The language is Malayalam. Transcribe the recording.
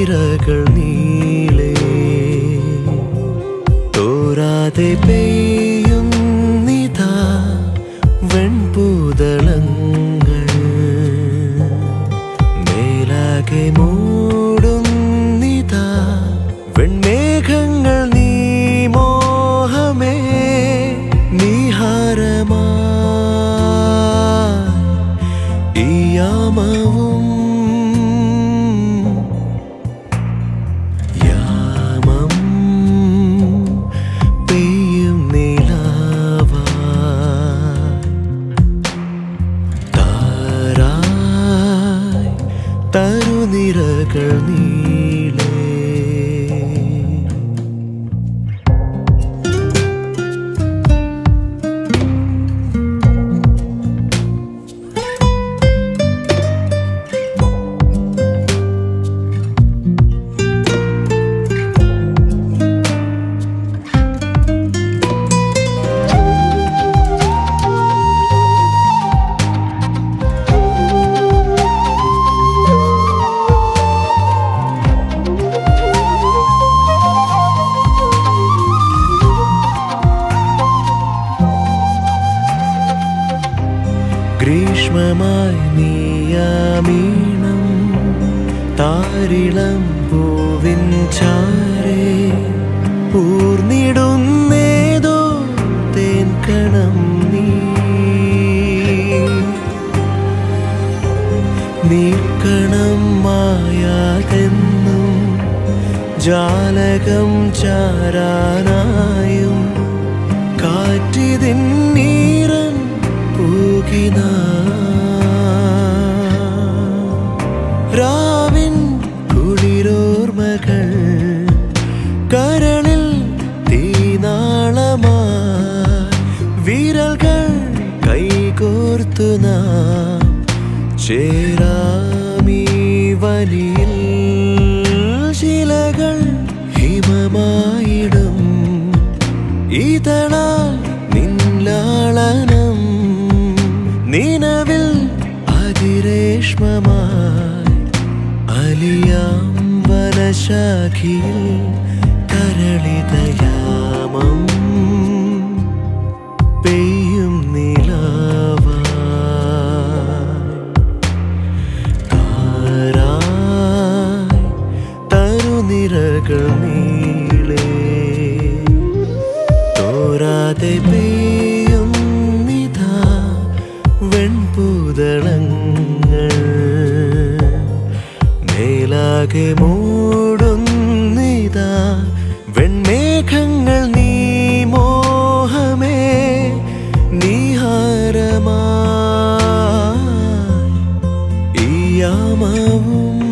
തരുനിരകൾ നീളേ തോരാതെ പെയ്യുന്നിതാ വെൺപൂതളങ്ങൾ മേലാകെ മൂടുന്നിതാ വെൺമേഘങ്ങൾ നീ മോഹമേ നീഹാരമാ ഈ യാമവും യാമം പെയ്യും നിലാവാ താരായി തരുനിരകൾ നീളേ ഗ്രീഷ്മമായി നീയാമീണം താരിളം പൂവിൻ ചാരേ ഊർന്നിടുന്നേതോ തേൻ കണം നീ നീക്കണം മായാതെന്നും ജാലകം ചാരാനായും കാറ്റിതിൻ നീരൻ പൂകിന രാവിൻ കുളിരോർമകൾ കരളിൽ തീനാളമാ വിരൽകൾ കൈകോർത്തു നാം ചേരാമീ വലിയിൽ ശിലകൾ ഹിമമായിടും ഇതളാൽ നിൻലാളനം നിലവിൽ അതിരേഷ്മമായി അലിയാം വനശാഖിയിൽ കരളിതയാമം പെയ്യും നിലാവാ താരായി തരുനിരകൾ നീളേ തോരാതെ പെയ്യും നിതാ വെൺപൂതളങ്ങൾ മേലാകെ മൂടുന്നിതാ വെൺമേഘങ്ങൾ നീ മോഹമേ നീഹാരമായി ഈ യാമവും